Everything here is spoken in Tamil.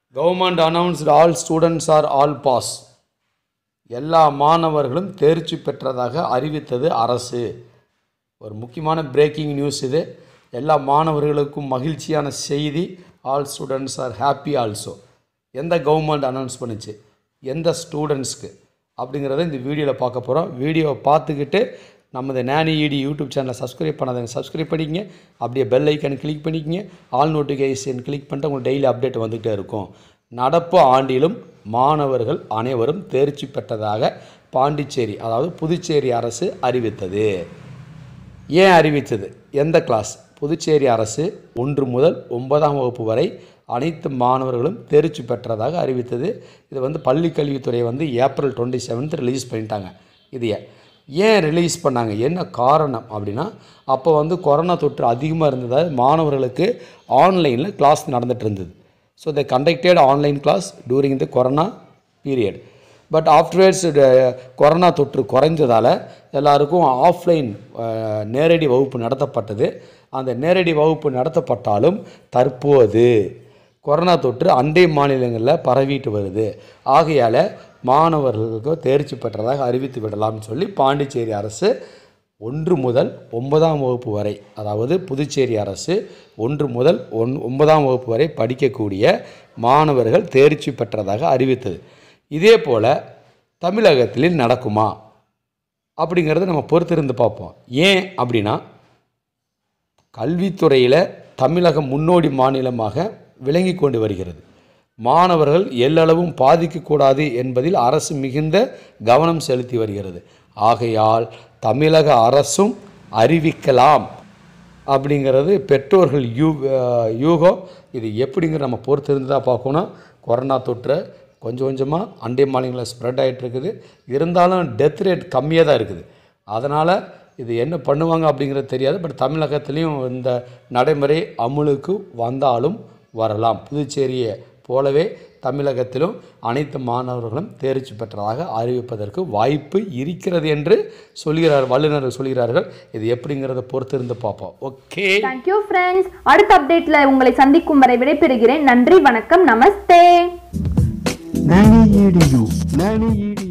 Government announced all students are all pass எல்லா மாணவர்களும் தேர்ச்சி பெற்றதாக அறிவித்தது அரசு ஒரு முக்கியமான பிரேக்கிங் நியூஸ் இது எல்லா மாணவர்களுக்கும் மகிழ்ச்சியான செய்தி all students are happy also எந்த கவர்மெண்ட் அனௌன்ஸ் பண்ணுச்சு எந்த ஸ்டூடெண்ட்ஸ்க்கு அப்படிங்கிறத இந்த வீடியோவில் பார்க்க போகிறோம் வீடியோவை பார்த்துக்கிட்டு நமது நேனி இடி யூடியூப் சேனலை சப்ஸ்கிரைப் பண்ணாதவங்க சப்ஸ்கிரைப் பண்ணிக்கங்க அப்படியே பெல் ஐக்கன் கிளிக் பண்ணிக்கங்க ஆல் நோட்டிஃபிகேஷன் கிளிக் பண்ணிட்டு உங்களுக்கு டெய்லி அப்டேட் வந்துகிட்டே இருக்கும் நடப்பு ஆண்டிலும் மாணவர்கள் அனைவரும் தேர்ச்சி பெற்றதாக பாண்டிச்சேரி அதாவது புதுச்சேரி அரசு அறிவித்தது ஏன் அறிவித்தது எந்த கிளாஸ் புதுச்சேரி அரசு ஒன்று முதல் ஒன்பதாம் வகுப்பு வரை அனைத்து மாணவர்களும் தேர்ச்சி பெற்றதாக அறிவித்தது இது வந்து பள்ளி கல்வித்துறை வந்து ஏப்ரல் டுவெண்ட்டி செவன்த் ரிலீஸ் பண்ணிட்டாங்க இது ஏன் ஏன் ரிலீஸ் பண்ணாங்க என்ன காரணம் அப்படின்னா அப்போ வந்து கொரோனா தொற்று அதிகமாக இருந்ததால் மாணவர்களுக்கு ஆன்லைனில் கிளாஸ் நடந்துட்டு இருந்தது so the conducted online class during the corona period but afterwards corona தொற்று குறைஞ்சதால் எல்லாருக்கும் ஆஃப்லைன் நேரடி வகுப்பு நடத்தப்பட்டது அந்த நேரடி வகுப்பு நடத்தப்பட்டாலும் தற்போது கொரோனா தொற்று அண்டை மாநிலங்களில் பரவிட்டு வருது ஆகையால் மாணவர்களுக்கு தேர்ச்சி பெற்றதாக அறிவித்து விடலாம்னு சொல்லி பாண்டிச்சேரி அரசு ஒன்று முதல் ஒன்பதாம் வகுப்பு வரை அதாவது புதுச்சேரி அரசு ஒன்று முதல் ஒன் ஒன்பதாம் வகுப்பு வரை படிக்கக்கூடிய மாணவர்கள் தேர்ச்சி பெற்றதாக அறிவித்தது இதே போல் தமிழகத்தில் நடக்குமா அப்படிங்கிறத நம்ம பொறுத்திருந்து பார்ப்போம் ஏன் அப்படின்னா கல்வித்துறையில் தமிழகம் முன்னோடி மாநிலமாக விளங்கி கொண்டு வருகிறது மாணவர்கள் எல்லளவும் பாதிக்கக்கூடாது என்பதில் அரசு மிகுந்த கவனம் செலுத்தி வருகிறது ஆகையால் தமிழக அரசும் அறிவிக்கலாம் அப்படிங்கிறது பெற்றோர்கள் யூ அஹ் யூகம் இது எப்படிங்கிற நம்ம பொறுத்திருந்து தான் பார்க்கணும் கொரோனா தொற்று கொஞ்சம் கொஞ்சமாக அண்டை மாநிலங்களில் ஸ்ப்ரெட் ஆகிட்டு இருக்குது இருந்தாலும் டெத் ரேட் கம்மியாக தான் இருக்குது அதனால் இது என்ன பண்ணுவாங்க அப்படிங்கிறது தெரியாது பட் தமிழகத்துலேயும் இந்த நடைமுறை அமுலுக்கு வந்தாலும் வரலாம் புதுச்சேரியை போலவே தமிழகத்திலும் அனைத்து மாணவர்களும் தேர்ச்சி பெற்றதாக அறிவிப்பதற்கு வாய்ப்பு இருக்கிறது என்று சொல்கிறார் வல்லுநர்கள் சொல்கிறார்கள் இது எப்படிங்கிறத பொறுத்திருந்து பார்ப்போம் ஓகே தேங்க்யூ ஃப்ரெண்ட்ஸ் அடுத்த அப்டேட்ல உங்களை சந்திக்கும் வரை விடைபெறுகிறேன் நன்றி வணக்கம் நமஸ்தே Nanny EDU. Nanny EDU.